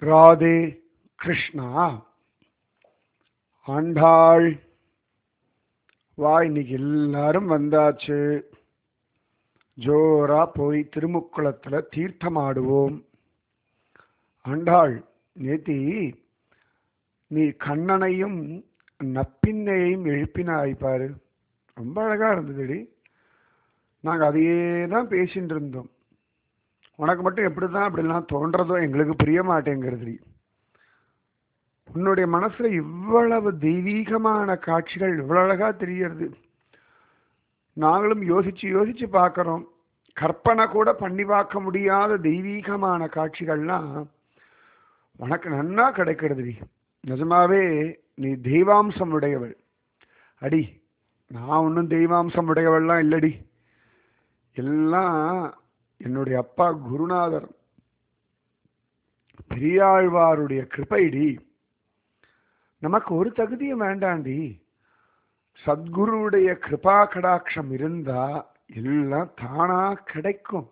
ராதே கிருஷ்ணா ஆண்டாள் வா இன்னைக்கு எல்லாரும் வந்தாச்சு ஜோரா போய் திருமுக்குளத்துல தீர்த்தமாடுவோம் ஆண்டாள் நேத்தி நீ கண்ணனையும் நப்பின்னையையும் எழுப்பினாய் பாரு ரொம்ப அழகா இருந்ததுடி நாங்கள் அதையே தான் பேசிட்டு இருந்தோம் உனக்கு மட்டும் எப்படி தான் அப்படிலாம் தோன்றதோ எங்களுக்கு புரிய மாட்டேங்கிறது உன்னுடைய மனசுல இவ்வளவு தெய்வீகமான காட்சிகள் இவ்வளவு அழகா தெரியறது நாங்களும் யோசிச்சு யோசிச்சு பார்க்கறோம் கற்பனை கூட பண்ணி பார்க்க முடியாத தெய்வீகமான காட்சிகள்லாம் உனக்கு நன்னா கிடைக்கிறது நிஜமாவே நீ தெய்வாம்சம் உடையவள் அடி நான் ஒன்றும் தெய்வாம்சம் உடையவள்லாம் இல்லடி எல்லாம் என்னுடைய அப்பா குருநாதர் பெரியாழ்வாருடைய கிருபைடி நமக்கு ஒரு தகுதியும் வேண்டாண்டி சத்குருவுடைய கிருபா கடாட்சம் இருந்தா எல்லாம் தானா கிடைக்கும்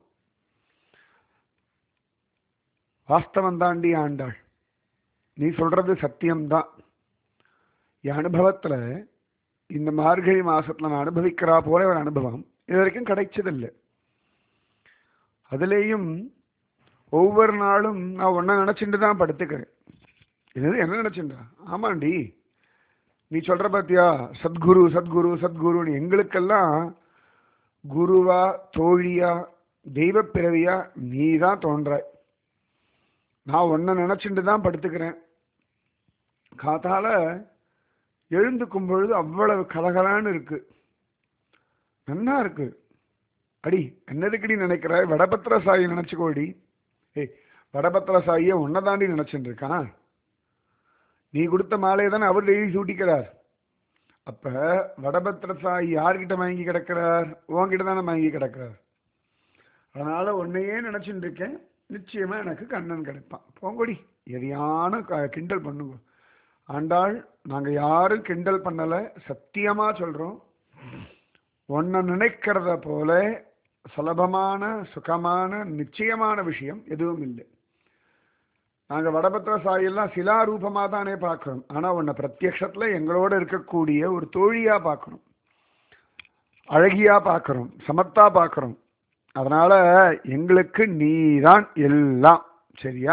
வாஸ்தவம் தாண்டி ஆண்டாள் நீ சொல்றது சத்தியம்தான் என் அனுபவத்துல இந்த மார்கழி மாசத்துல நான் அனுபவிக்கிறா போல ஒரு அனுபவம் இது வரைக்கும் கிடைச்சதில்லை அதுலேயும் ஒவ்வொரு நாளும் நான் ஒன்றை நினச்சிட்டு தான் படுத்துக்கிறேன் என்னது என்ன நினச்சிண்டா ஆமாண்டி நீ சொல்கிற பார்த்தியா சத்குரு சத்குரு சத்குருன்னு எங்களுக்கெல்லாம் குருவா தோழியா தெய்வ பிறவியா நீ தான் தோன்ற நான் ஒன்றை நினச்சிட்டு தான் படுத்துக்கிறேன் காத்தால எழுந்துக்கும் பொழுது அவ்வளவு கலகலான்னு இருக்கு நல்லா இருக்கு அடி என்னதுக்கடி நினைக்கிற வடபத்திர சாயை நினைச்சுக்கோடி ஏய் வடபத்திர சாயியை உன்னை தாண்டி நினைச்சுட்டு இருக்கான் நீ கொடுத்த மாலையை தானே அவர் டெய்லி சூட்டிக்கிறார் அப்ப வடபத்திர சாயி யார்கிட்ட வாங்கி கிடக்கிறார் உன்கிட்ட தானே வாங்கி கிடக்கிறார் அதனால உன்னையே நினைச்சுட்டு இருக்கேன் நிச்சயமா எனக்கு கண்ணன் கிடைப்பான் போங்கொடி எதையான கிண்டல் பண்ணுங்க ஆண்டாள் நாங்க யாரும் கிண்டல் பண்ணல சத்தியமா சொல்றோம் ஒன்ன நினைக்கிறத போல சுலபமான சுகமான நிச்சயமான விஷயம் எதுவும் இல்லை நாங்கள் வடபத்திர சாயெல்லாம் சிலா ரூபமாக தானே பார்க்குறோம் ஆனால் உன்னை பிரத்யக்ஷத்தில் எங்களோட இருக்கக்கூடிய ஒரு தோழியாக பார்க்கணும் அழகியாக பார்க்குறோம் சமத்தா பார்க்குறோம் அதனால் எங்களுக்கு நீ தான் எல்லாம் சரியா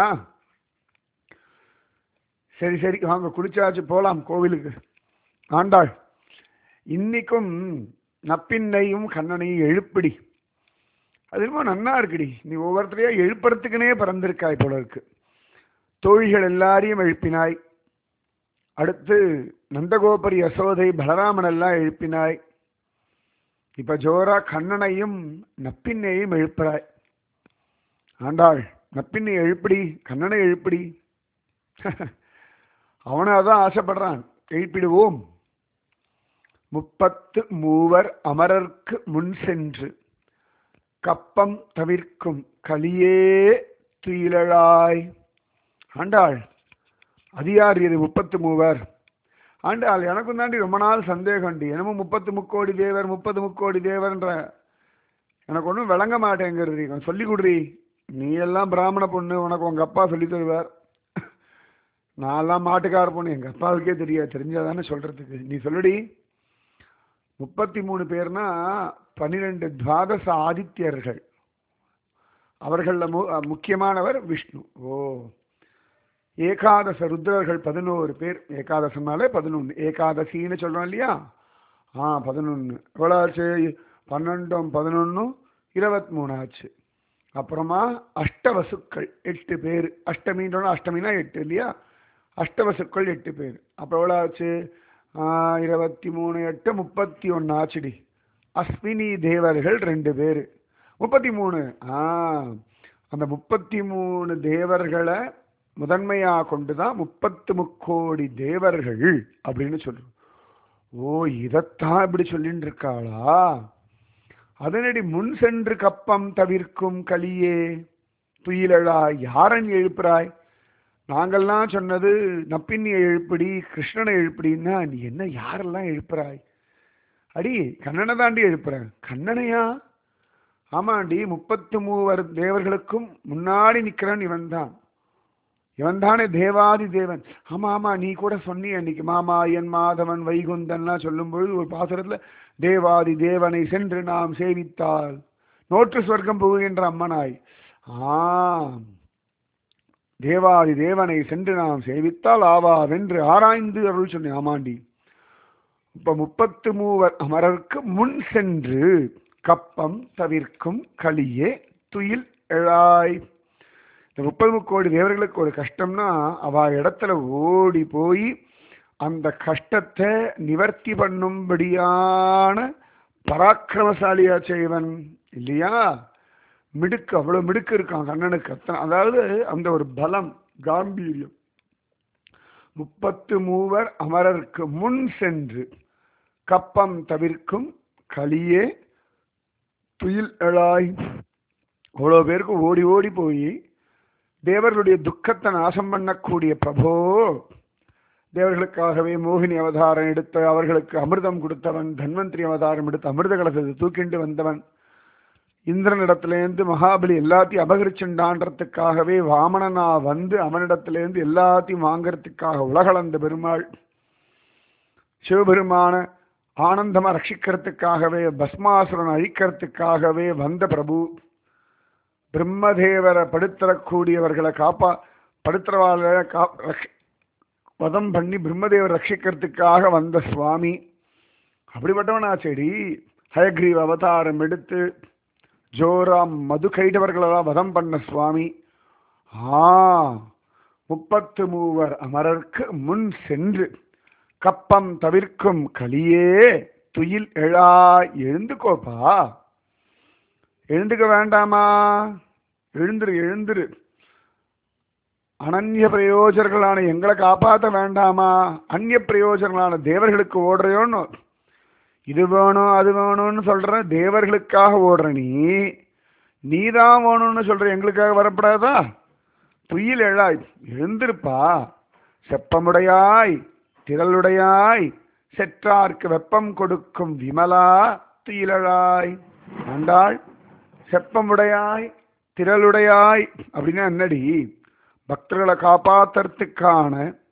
சரி சரி வாங்க குளிச்சாச்சு போகலாம் கோவிலுக்கு ஆண்டாள் இன்னைக்கும் நப்பின்னையும் கண்ணனையும் எழுப்பிடி அது என்னமோ நன்னா இருக்குடி நீ ஒவ்வொருத்தரையா எழுப்புறதுக்குனே பிறந்திருக்காய் போல இருக்கு தோழிகள் எல்லாரையும் எழுப்பினாய் அடுத்து நந்தகோபரி யசோதை பலராமன் எல்லாம் எழுப்பினாய் இப்ப ஜோரா கண்ணனையும் நப்பின்னையும் எழுப்புறாய் ஆண்டாள் நப்பின்னை எழுப்பிடி கண்ணனை எழுப்பிடி அவனை அதான் ஆசைப்படுறான் எழுப்பிடுவோம் முப்பத்து மூவர் அமரர்க்கு முன் சென்று கப்பம் தவிர்க்கும் கலியே துயிலழாய் ஆண்டாள் அது யார் இது முப்பத்து மூவர் ஆண்டாள் எனக்கும் தாண்டி ரொம்ப நாள் சந்தேகம்டி என்னமோ முப்பத்து முக்கோடி தேவர் முப்பது முக்கோடி தேவர்ன்ற எனக்கு ஒன்றும் விளங்க மாட்டேங்கிறது கொஞ்சம் சொல்லி கொடுறி நீ எல்லாம் பிராமண பொண்ணு உனக்கு உங்கள் அப்பா சொல்லி தருவார் நான் எல்லாம் மாட்டுக்கார பொண்ணு எங்கள் அப்பாவுக்கே தெரியாது தெரிஞ்சாதானே சொல்கிறதுக்கு நீ சொல்லுடி முப்பத்தி மூணு பேர்னா பன்னிரெண்டு துவாதச ஆதித்யர்கள் அவர்களில் மு முக்கியமானவர் விஷ்ணு ஓ ஏகாதச ருத்ரர்கள் பதினோரு பேர் ஏகாதசம்னாலே பதினொன்று ஏகாதசின்னு சொல்கிறோம் இல்லையா ஆ பதினொன்று எவ்வளோ ஆச்சு பன்னெண்டும் பதினொன்றும் இருபத்தி மூணு ஆச்சு அப்புறமா அஷ்டவசுக்கள் எட்டு பேர் அஷ்டமின்றோன்னா அஷ்டமினா எட்டு இல்லையா அஷ்டவசுக்கள் எட்டு பேர் அப்போ எவ்வளோ ஆச்சு இருபத்தி மூணு எட்டு முப்பத்தி ஒன்று ஆச்சுடி அஸ்வினி தேவர்கள் ரெண்டு பேர் முப்பத்தி மூணு ஆ அந்த முப்பத்தி மூணு தேவர்களை முதன்மையாக கொண்டு தான் முப்பத்து முக்கோடி தேவர்கள் அப்படின்னு சொல்லுவோம் ஓ இதைத்தான் இப்படி சொல்லிட்டு இருக்காளா அதனடி முன் சென்று கப்பம் தவிர்க்கும் கலியே துயிலழா யாரன் எழுப்புறாய் நாங்கள்லாம் சொன்னது நப்பின்னி எழுப்படி கிருஷ்ணனை எழுப்படின்னா நீ என்ன யாரெல்லாம் எழுப்புறாய் அடி கண்ணனை தாண்டி எழுப்புறேன் கண்ணனையா ஆமாண்டி முப்பத்து மூவர் தேவர்களுக்கும் முன்னாடி நிற்கிறவன் இவன் தான் இவன் தானே தேவாதி தேவன் ஆமா ஆமா நீ கூட சொன்னி அன்னைக்கு மாமா என் மாதவன் வைகுந்தன்லாம் சொல்லும் பொழுது ஒரு பாசுரத்துல தேவாதி தேவனை சென்று நாம் சேவித்தால் நோற்று சொர்க்கம் புகுகின்ற அம்மனாய் ஆம் தேவாதி தேவனை சென்று நாம் சேவித்தால் ஆவா வென்று ஆராய்ந்து அருள் சொன்னேன் ஆமாண்டி இப்ப முப்பத்து மூவர் அமரர்க்கு முன் சென்று கப்பம் தவிர்க்கும் களியே துயில் எழாய் இந்த முப்பது முக்கோடி தேவர்களுக்கு ஒரு கஷ்டம்னா அவ இடத்துல ஓடி போய் அந்த கஷ்டத்தை நிவர்த்தி பண்ணும்படியான பராக்கிரமசாலியா செய்வன் இல்லையா மிடுக்கு அவ்வளவு மிடுக்கு இருக்கான் கண்ணனுக்கு அத்தனை அதாவது அந்த ஒரு பலம் காம்பீரியம் முப்பத்து மூவர் அமரருக்கு முன் சென்று கப்பம் தவிர்க்கும் களியே துயில் எழாய் அவ்வளோ பேருக்கு ஓடி ஓடி போய் தேவர்களுடைய துக்கத்தை நாசம் பண்ணக்கூடிய பிரபோ தேவர்களுக்காகவே மோகினி அவதாரம் எடுத்த அவர்களுக்கு அமிர்தம் கொடுத்தவன் தன்வந்திரி அவதாரம் எடுத்து அமிர்த கலசத்தை தூக்கிண்டு வந்தவன் இந்திரனிடத்திலேருந்து மகாபலி எல்லாத்தையும் அபகரிச்சுண்டான்றதுக்காகவே வாமனனா வந்து அவனிடத்திலேருந்து எல்லாத்தையும் வாங்கறதுக்காக உலகளந்த பெருமாள் சிவபெருமான ஆனந்தமா ரட்சிக்கிறதுக்காகவே பஸ்மாசுரன் அழிக்கிறதுக்காகவே வந்த பிரபு பிரம்மதேவரை படுத்தரக்கூடியவர்களை காப்பா படுத்துறவாள கா ரக்ஷ- வதம் பண்ணி பிரம்மதேவர் ரட்சிக்கிறதுக்காக வந்த சுவாமி அப்படிப்பட்டவனா செடி ஹயக்ரீவ அவதாரம் எடுத்து ஜோரா மது கைடவர்களெல்லாம் வதம் பண்ண சுவாமி ஆ முப்பத்து மூவர் அமரர்க்கு முன் சென்று கப்பம் தவிர்க்கும் களியே துயில் எழா எழுந்துக்கோப்பா எழுந்துக்க வேண்டாமா எழுந்துரு எழுந்துரு அனன்ய பிரயோஜர்களான எங்களை காப்பாற்ற வேண்டாமா அந்நிய பிரயோஜனங்களான தேவர்களுக்கு ஓடுறையோன்னு இது வேணும் அது வேணும்னு சொல்ற தேவர்களுக்காக ஓடுற நீ நீதான் வேணும்னு சொல்ற எங்களுக்காக வரப்படாதா துயில் எழாய் எழுந்திருப்பா செப்பமுடையாய் திரளுடையாய் செற்றார்க்கு வெப்பம் கொடுக்கும் விமலா துயிலழாய் ஆண்டாள் செப்பமுடையாய் திரளுடையாய் அப்படின்னா என்னடி பக்தர்களை காப்பாத்துறதுக்கான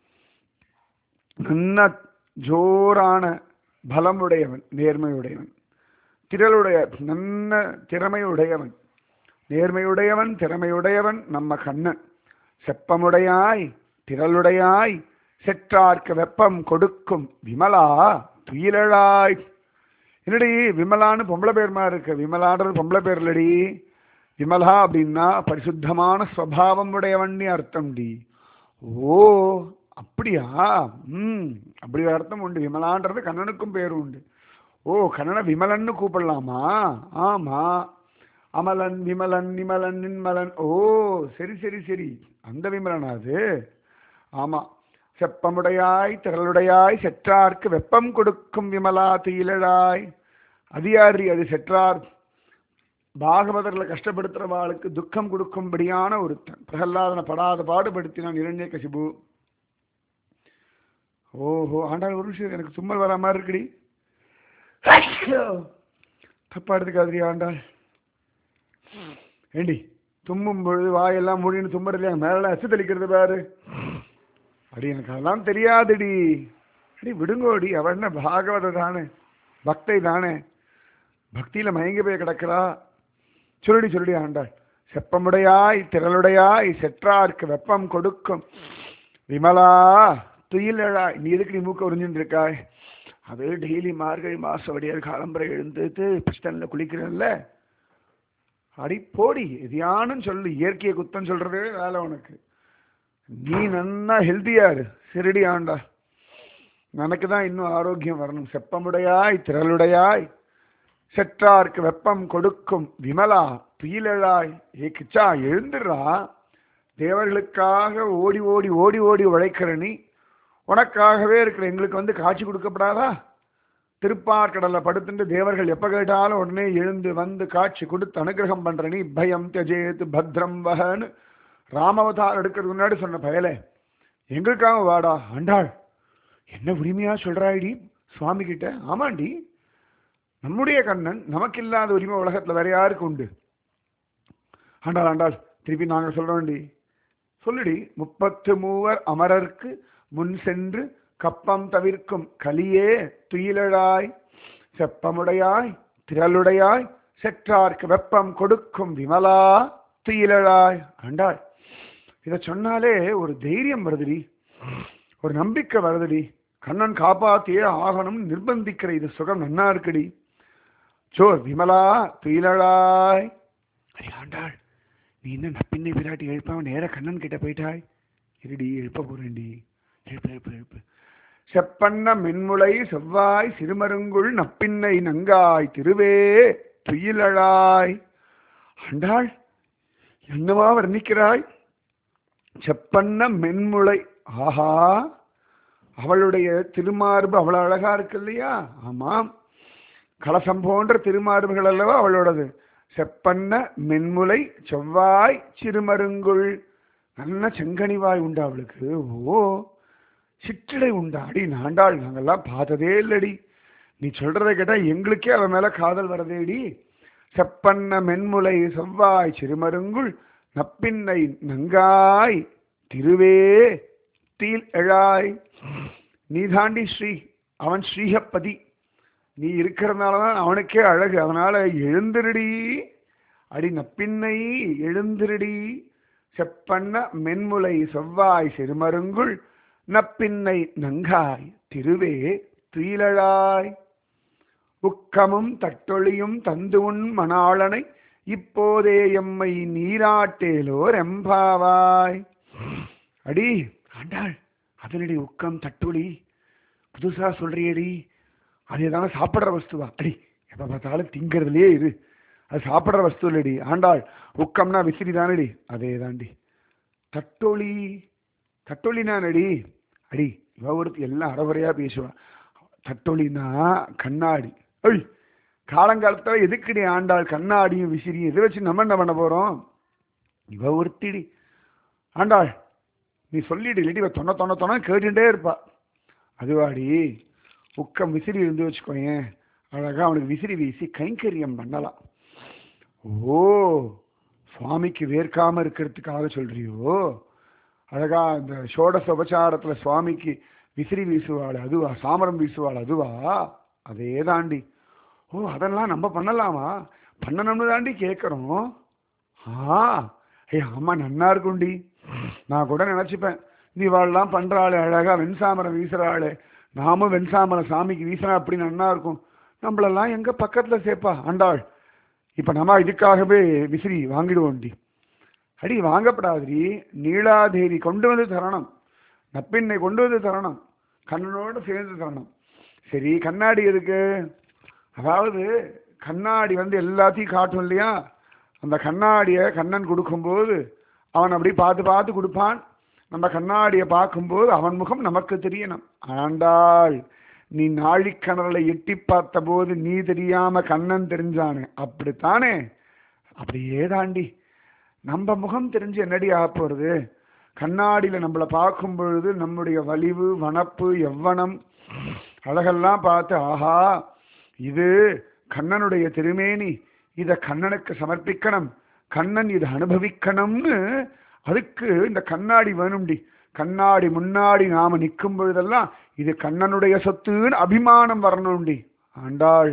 நல்ல ஜோரான பலமுடையவன் நேர்மையுடையவன் திரளுடைய நல்ல திறமையுடையவன் நேர்மையுடையவன் திறமையுடையவன் நம்ம கண்ணன் செப்பமுடையாய் திரளுடையாய் செற்றார்க்கு வெப்பம் கொடுக்கும் விமலா துயிலழாய் என்னடி விமலான்னு பொம்பளை பேர்மா இருக்கு விமலான்றது பொம்பளை பேர் இல்லடி விமலா அப்படின்னா பரிசுத்தமான ஸ்வபாவம் உடையவன்னு அர்த்தம் டி ஓ அப்படியா ம் அப்படி ஒரு அர்த்தம் உண்டு விமலான்றது கண்ணனுக்கும் பேர் உண்டு ஓ கண்ணனை விமலன்னு கூப்பிடலாமா ஆமா அமலன் விமலன் நிமலன் நின்மலன் ஓ சரி சரி சரி அந்த விமலனா அது ஆமா செப்பமுடையாய் திரளுடையாய் செற்றார்க்கு வெப்பம் கொடுக்கும் விமலா துயிலழாய் அது யாரு அது செற்றார் பாகவதர்களை கஷ்டப்படுத்துறவாளுக்கு துக்கம் கொடுக்கும்படியான ஒருத்தன் பிரகல்லாதனை படாத பாடுபடுத்தினான் இரண்ய கசிபு ஓஹோ ஆண்டாள் ஒரு நிமிஷம் எனக்கு தும்மல் வர மாதிரி இருக்குடி தப்பா எடுத்துக்காதிரி ஆண்டாள் ஏண்டி தும்மும் பொழுது வாயெல்லாம் மூடின்னு தும்புறது இல்லையா மேல அச்சு தெளிக்கிறது பாரு அடி எனக்கு அதெல்லாம் தெரியாதுடி அடி விடுங்கோடி அவ என்ன பாகவத தானே பக்தை தானே பக்தியில மயங்கி போய் கிடக்கிறா சொல்லுடி சொல்லுடி ஆண்டாள் செப்பமுடையாய் திரளுடையாய் செற்றார்க்கு வெப்பம் கொடுக்கும் விமலா துயிலழாய் நீ எதுக்கு நீ மூக்க உறிஞ்சுட்டு இருக்காய் அது டெய்லி மார்கழி மாசம் வடியார் காலம்பரை எழுந்துட்டு பிஸ்டன்ல குளிக்கிறேன்ல அடி போடி எதையானும் சொல்லு இயற்கையை குத்தம் சொல்றதே வேலை உனக்கு நீ நன்னா ஹெல்த்தியா இரு சரிடி ஆண்டா எனக்கு தான் இன்னும் ஆரோக்கியம் வரணும் செப்பமுடையாய் திரளுடையாய் செற்றார்க்கு வெப்பம் கொடுக்கும் விமலா துயிலழாய் ஏ கிச்சா எழுந்துடுறா தேவர்களுக்காக ஓடி ஓடி ஓடி ஓடி உழைக்கிற நீ உனக்காகவே இருக்கிற எங்களுக்கு வந்து காட்சி கொடுக்கப்படாதா திருப்பார்கடல்ல படுத்துட்டு தேவர்கள் எப்ப கேட்டாலும் உடனே எழுந்து வந்து காட்சி கொடுத்து அனுகிரகம் பண்ற நீ பயம் தியஜேத் பத்ரம் வகன்னு ராமவதாரம் எடுக்கிறதுக்கு முன்னாடி சொன்ன பயலே எங்களுக்காக வாடா ஆண்டாள் என்ன உரிமையா சொல்றாய்டி சுவாமி கிட்ட ஆமாண்டி நம்முடைய கண்ணன் நமக்கு இல்லாத உரிமை உலகத்துல வேற யாருக்கு உண்டு ஆண்டாள் ஆண்டாள் திருப்பி நாங்க சொல்றோம்டி சொல்லுடி முப்பத்து மூவர் அமரர்க்கு முன் சென்று கப்பம் தவிர்க்கும் கலியே துயிலழாய் செப்பமுடையாய் திரளுடையாய் செற்றார்க்கு வெப்பம் கொடுக்கும் விமலா துயிலழாய் ஆண்டாள் இதை சொன்னாலே ஒரு தைரியம் வருதுடி ஒரு நம்பிக்கை வருதுடி கண்ணன் காப்பாத்தியே ஆகணும்னு நிர்பந்திக்கிற இது சுகம் நன்னா இருக்குடி சோ விமலா துயிலழாய் அரே ஆண்டாள் நீ என்ன நப்பின்னை விராட்டி எழுப்பாம நேர கண்ணன் கிட்ட போயிட்டாய் இருடி எழுப்ப போறேன்டி எழுப்பு எழுப்பு எழுப்பு செப்பண்ண மென்முளை செவ்வாய் சிறுமருங்குள் நப்பின்னை நங்காய் திருவே துயிலழாய் ஆண்டாள் என்னவா வர்ணிக்கிறாய் செப்பண்ண மென்முளை ஆஹா அவளுடைய திருமார்பு அவ்வளவு அழகா இருக்கு இல்லையா ஆமாம் கலசம் போன்ற திருமார்புகள் அல்லவா அவளோடது செப்பண்ண மென்முலை செவ்வாய் சிறுமருங்குள் நல்ல செங்கனிவாய் உண்டா அவளுக்கு ஓ சிற்றடை உண்டா அடி நாண்டாள் நாங்கெல்லாம் பார்த்ததே இல்லடி நீ சொல்றதை கேட்டா எங்களுக்கே அவன் மேல காதல் வரதேடி செப்பண்ண மென்முலை செவ்வாய் சிறுமருங்குள் நப்பின்னை நங்காய் திருவே தீல் எழாய் நீ தாண்டி ஸ்ரீ அவன் ஸ்ரீஹப்பதி நீ இருக்கிறதுனால தான் அவனுக்கே அழகு அதனால எழுந்திருடி அடி நப்பின்னை எழுந்திருடி செப்பண்ண மென்முலை செவ்வாய் சிறுமருங்குள் நப்பின்னை நங்காய் திருவே துயிலழாய் உக்கமும் தட்டொழியும் தந்து உன் மணாளனை இப்போதே எம்மை நீராட்டேலோர் எம்பாவாய் அடி ஆண்டாள் அதனடி உக்கம் தட்டுளி புதுசா சொல்றியடி அது எதான சாப்பிட்ற வஸ்துவா அடி எப்ப பார்த்தாலும் திங்கிறதுலயே இரு அது சாப்பிட்ற வஸ்து இல்லடி ஆண்டாள் உக்கம்னா விசிறி தானடி அதே தாண்டி தட்டொளி தட்டொளினானடி அடி இவ ஒருத்தி எல்லாம் அறகுறையா பேசுவா தட்டொளினா கண்ணாடி ஐய் காலங்காலத்துல எதுக்குடி ஆண்டாள் கண்ணாடியும் விசிறியும் இதை வச்சு நம்ம என்ன பண்ண போறோம் இவ ஒருத்திடி ஆண்டாள் நீ சொல்லிடு இல்லாட்டி இவ தொண்ண தொண்ண தொண்ண கேட்டுட்டே இருப்பா அதுவாடி உக்கம் விசிறி இருந்து வச்சுக்கோயேன் அழகா அவனுக்கு விசிறி வீசி கைங்கரியம் பண்ணலாம் ஓ சுவாமிக்கு வேர்க்காம இருக்கிறதுக்காக சொல்றியோ அழகா இந்த ஷோடச உபச்சாரத்துல சுவாமிக்கு விசிறி வீசுவாள் அதுவா சாமரம் வீசுவாள் அதுவா அதே தாண்டி ஓ அதெல்லாம் நம்ம பண்ணலாமா பண்ணணும்னு தாண்டி கேட்குறோம் ஆ ஏ ஆமா நன்னா இருக்கும்டி நான் கூட நினைச்சுப்பேன் நீ இவாள்லாம் பண்றாளே அழகா வெண்சாமரம் வீசுறாளே நாமும் வெண்சாமரம் சாமிக்கு வீசினா அப்படி நன்னா இருக்கும் நம்மளெல்லாம் எங்க பக்கத்துல சேர்ப்பா ஆண்டாள் இப்ப நம்ம இதுக்காகவே விசிறி வாங்கிடுவோம்டி அடி வாங்கப்படாதடி நீலாதேவி கொண்டு வந்து தரணும் நப்பின்னை கொண்டு வந்து தரணும் கண்ணனோடு சேர்ந்து தரணும் சரி கண்ணாடி எதுக்கு அதாவது கண்ணாடி வந்து எல்லாத்தையும் காட்டும் இல்லையா அந்த கண்ணாடியை கண்ணன் கொடுக்கும்போது அவன் அப்படி பார்த்து பார்த்து கொடுப்பான் நம்ம கண்ணாடியை பார்க்கும்போது அவன் முகம் நமக்கு தெரியணும் ஆண்டாள் நீ நாழிக்கிணறுல எட்டி பார்த்த போது நீ தெரியாம கண்ணன் தெரிஞ்சானே அப்படித்தானே அப்படியே தாண்டி நம்ம முகம் தெரிஞ்சு என்னடி ஆக போறது கண்ணாடியில நம்மளை பார்க்கும் பொழுது நம்முடைய வலிவு வனப்பு எவ்வனம் அழகெல்லாம் பார்த்து ஆஹா இது கண்ணனுடைய திருமேனி இத கண்ணனுக்கு சமர்ப்பிக்கணும் கண்ணன் இதை அனுபவிக்கணும்னு அதுக்கு இந்த கண்ணாடி வேணும்டி கண்ணாடி முன்னாடி நாம நிற்கும் பொழுதெல்லாம் இது கண்ணனுடைய சொத்துன்னு அபிமானம் வரணும்டி ஆண்டாள்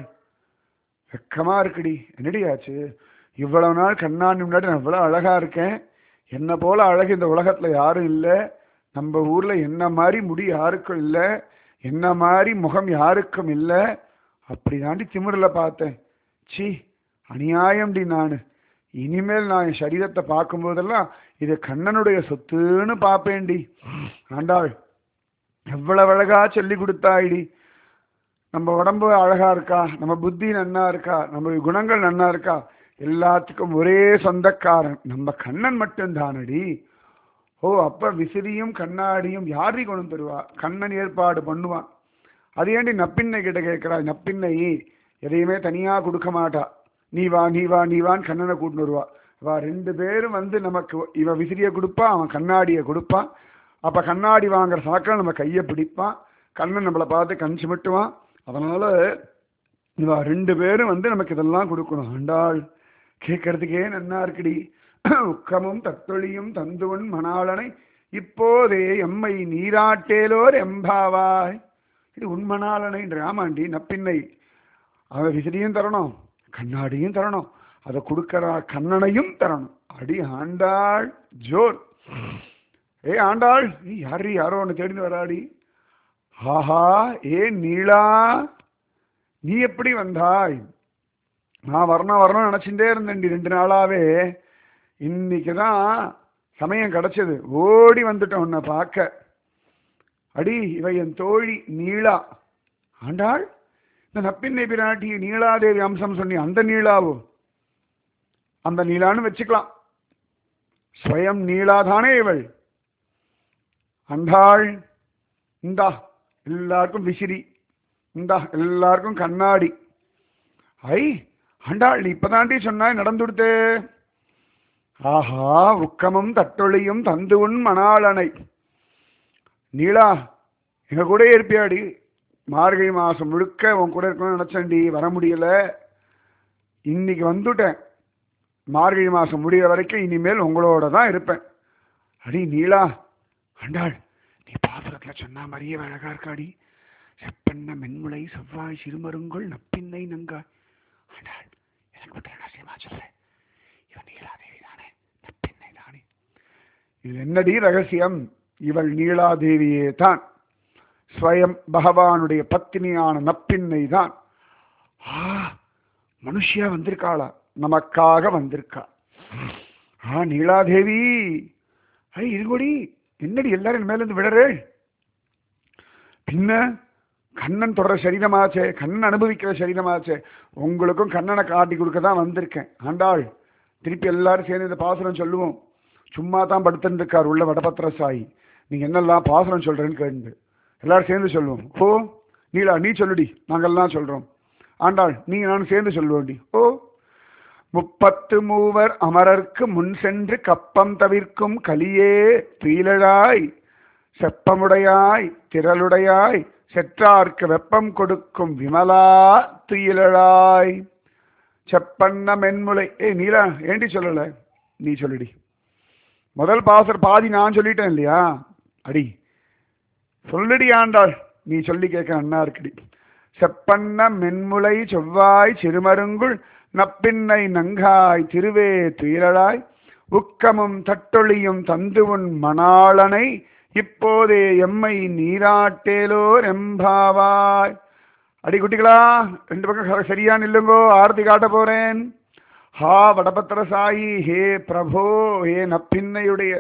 வெக்கமா இருக்குடி என்னடி ஆச்சு இவ்வளவு நாள் கண்ணாடி முன்னாடி நான் இவ்வளவு அழகா இருக்கேன் என்ன போல அழகு இந்த உலகத்துல யாரும் இல்லை நம்ம ஊர்ல என்ன மாதிரி முடி யாருக்கும் இல்லை என்ன மாதிரி முகம் யாருக்கும் இல்லை அப்படி தாண்டி திமிரில் பார்த்தேன் சி அநியாயம்டி நான் இனிமேல் நான் என் சரீரத்தை பார்க்கும்போதெல்லாம் இது கண்ணனுடைய சொத்துன்னு பார்ப்பேன்டி ஆண்டாள் எவ்வளவு அழகா சொல்லி கொடுத்தாயிடி நம்ம உடம்பு அழகா இருக்கா நம்ம புத்தி நன்னா இருக்கா நம்ம குணங்கள் நன்னா இருக்கா எல்லாத்துக்கும் ஒரே சொந்தக்காரன் நம்ம கண்ணன் மட்டும்தானடி ஓ அப்ப விசிறியும் கண்ணாடியும் யாரி கொண்டு தருவா கண்ணன் ஏற்பாடு பண்ணுவான் அது ஏண்டி நப்பின்னை கிட்ட கேட்கிறா நப்பின்னை எதையுமே தனியா கொடுக்க மாட்டா நீ வா நீ வா நீ வான்னு கண்ணனை கூட்டின்னு வருவா வா ரெண்டு பேரும் வந்து நமக்கு இவ விசிறிய கொடுப்பா அவன் கண்ணாடியை கொடுப்பான் அப்ப கண்ணாடி வாங்குற சாக்கில் நம்ம கையை பிடிப்பான் கண்ணன் நம்மளை பார்த்து கண் சிமிட்டுவான் அதனால இவா ரெண்டு பேரும் வந்து நமக்கு இதெல்லாம் கொடுக்கணும் ஆண்டாள் கேட்கறதுக்கே நன்னா இருக்குடி உக்கமும் தத்தொழியும் தந்துவன் மணாளனை இப்போதே எம்மை நீராட்டேலோர் எம்பாவாய் இது உண்மணாளனைன்ற ஆமாண்டி நப்பின்னை அவன் விசிறியும் தரணும் கண்ணாடியும் தரணும் அதை கொடுக்கற கண்ணனையும் தரணும் அடி ஆண்டாள் ஜோர் ஏ ஆண்டாள் நீ யாரு யாரோ ஒன்று தேடின்னு வராடி ஆஹா ஏ நீளா நீ எப்படி வந்தாய் நான் வரணும் வரணும்னு நினச்சிட்டே இருந்தேன்டி ரெண்டு நாளாவே இன்னைக்கு தான் சமயம் கிடைச்சது ஓடி வந்துட்டேன் உன்னை பார்க்க அடி இவ என் தோழி நீளா ஆண்டாள் இந்த நப்பின்னை பிராட்டி நீலாதேவி அம்சம் சொன்னி அந்த நீளாவோ அந்த நீலான்னு வச்சுக்கலாம் ஸ்வயம் நீலாதானே இவள் அண்டாள் இந்தா எல்லாருக்கும் விசிறி இந்தா எல்லாருக்கும் கண்ணாடி ஐ அண்டாள் நீ இப்பதாண்டி சொன்னாய் நடந்துடுத்து ஆஹா உக்கமும் தட்டொழியும் தந்து உன் மணாளனை நீலா எங்க கூட இருப்பியாடி மார்கழி மாசம் முழுக்க உன் கூட இருக்கணும்னு நினைச்சேன்டி வர முடியல இன்னைக்கு வந்துட்டேன் மார்கழி மாசம் முடிகிற வரைக்கும் இனிமேல் உங்களோட தான் இருப்பேன் அடி நீலா அண்டாள் நீ பாசுரத்துல சொன்ன மாதிரியே அழகா இருக்காடி செப்பெண்ண மென்முளை செவ்வாய் சிறுமருங்குள் நப்பின்னை நங்காய் ஆண்டாள் எனக்கு மட்டும் என்ன செய்யமா சொல்றேன் இவன் நீலாதேவி தானே நப்பின்னை தானே இதில் என்னடி ரகசியம் இவள் நீலாதேவியே தான் ஸ்வயம் பகவானுடைய பத்தினியான நப்பின்னை தான் ஆ மனுஷியா வந்திருக்காளா நமக்காக வந்திருக்கா ஆ நீலாதேவி ஐ இருங்கோடி என்னடி எல்லாரும் மேல இருந்து விடறே பின்ன கண்ணன் தொடர சரீரமாச்சே கண்ணன் அனுபவிக்கிற சரீரமாச்சே உங்களுக்கும் கண்ணனை காட்டி கொடுக்க தான் வந்திருக்கேன் ஆண்டாள் திருப்பி எல்லாரும் சேர்ந்து இந்த பாசுரம் சொல்லுவோம் சும்மா தான் படுத்துட்டு இருக்கார் உள்ள வடபத்திர சாயி நீங்க என்னெல்லாம் பாசுரம் சொல்றேன்னு கேட்டு எல்லாரும் சேர்ந்து சொல்லுவோம் ஓ நீலா நீ சொல்லுடி நாங்கெல்லாம் சொல்றோம் ஆண்டாள் நீங்க நானும் சேர்ந்து சொல்லுவோண்டி ஓ முப்பத்து மூவர் அமரர்க்கு முன் சென்று கப்பம் தவிர்க்கும் கலியே துயிலழாய் செப்பமுடையாய் திரளுடையாய் செற்றார்க்கு வெப்பம் கொடுக்கும் விமலா துயிலழாய் செப்பண்ண மென்முலை ஏய் நீலா ஏண்டி சொல்லல நீ சொல்லுடி முதல் பாசர் பாதி நான் சொல்லிட்டேன் இல்லையா அடி சொல்லுடி ஆண்டாள் நீ சொல்லி கேட்க அண்ணா இருக்குடி செப்பண்ண மென்முலை செவ்வாய் சிறுமருங்குள் நப்பின்னை நங்காய் திருவே துயிலழாய் உக்கமும் தட்டொழியும் தந்துவுன் மணாளனை இப்போதே எம்மை நீராட்டேலோர் எம்பாவாய் அடி குட்டிகளா ரெண்டு பக்கம் சரியா நில்லுங்கோ ஆரத்தி காட்ட போறேன் ஹா வடபத்திர சாயி ஹே பிரபோ ஹே நப்பின்னையுடைய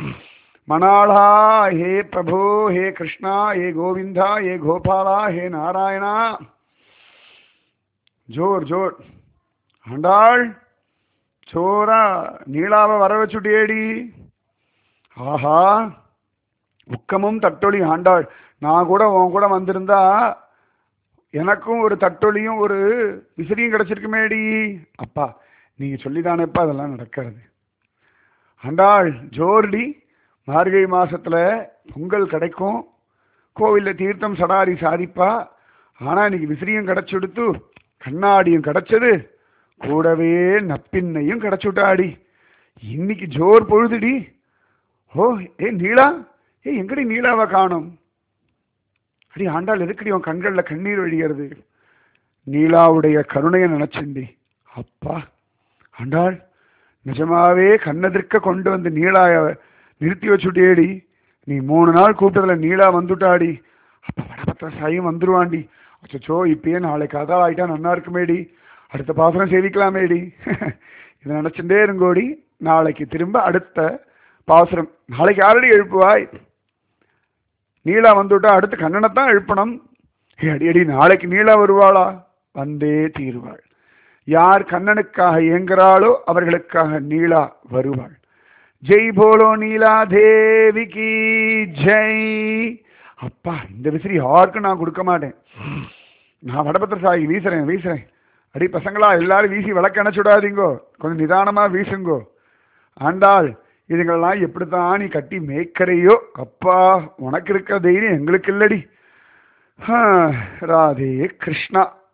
மணாளா ஹே பிரபோ ஹே கிருஷ்ணா ஹே கோவிந்தா ஹே கோபாலா ஹே நாராயணா ஜோர் ஜோர் ஆண்டாள் சோரா நீளாவை வர வச்சுட்டியேடி ஆஹா உக்கமும் தட்டொளி ஆண்டாள் நான் கூட உன் கூட வந்திருந்தா எனக்கும் ஒரு தட்டொளியும் ஒரு விசிறியும் கிடைச்சிருக்குமேடி அப்பா நீங்க சொல்லிதானேப்பா அதெல்லாம் நடக்கிறது ஆண்டாள் ஜோர்டி மார்கழி மாசத்துல பொங்கல் கிடைக்கும் கோவில்ல தீர்த்தம் சடாரி சாதிப்பா ஆனா இன்னைக்கு விசிறியும் கிடைச்சுடுத்து கண்ணாடியும் கிடைச்சது கூடவே நப்பின்னையும் கிடைச்சுட்டாடி இன்னைக்கு ஜோர் பொழுதுடி ஓ ஏ நீலா ஏ எங்கடி நீலாவை காணும் அடி ஆண்டாள் எதுக்கடி உன் கண்கள்ல கண்ணீர் வழிகிறது நீலாவுடைய கருணையை நினைச்சுண்டி அப்பா ஆண்டாள் நிஜமாவே கண்ணெதிர்க்க கொண்டு வந்து நீலாய நிறுத்தி வச்சுட்டேடி நீ மூணு நாள் கூப்பிட்டதுல நீலா வந்துட்டாடி அப்ப வடபத்திர சாயும் வந்துருவாண்டி அச்சோ இப்பயே நாளைக்கு கதா ஆயிட்டா நன்னா இருக்குமேடி அடுத்த பாசனம் சேவிக்கலாமேடி இதை நினைச்சுட்டே இருங்கோடி நாளைக்கு திரும்ப அடுத்த பாசுரம் நாளைக்கு யாரடி எழுப்புவாய் நீலா வந்துவிட்டா அடுத்து கண்ணனை தான் எழுப்பணும் ஏ அடி அடி நாளைக்கு நீலா வருவாளா வந்தே தீருவாள் யார் கண்ணனுக்காக இயங்குறாளோ அவர்களுக்காக நீலா வருவாள் ஜெய் போலோ நீலா தேவிக்கு ஜெய் அப்பா இந்த விசிறி யாருக்கும் நான் கொடுக்க மாட்டேன் நான் வடபத்திர சாகி வீசுறேன் வீசுறேன் அடி பசங்களா எல்லாரும் வீசி விளக்க அணைச்சுடாதீங்கோ கொஞ்சம் நிதானமா வீசுங்கோ ஆண்டாள் இதுங்களெல்லாம் எப்படித்தான் நீ கட்டி மேய்க்கறையோ அப்பா உனக்கு இருக்க தைரியம் எங்களுக்கு இல்லடி ராதே கிருஷ்ணா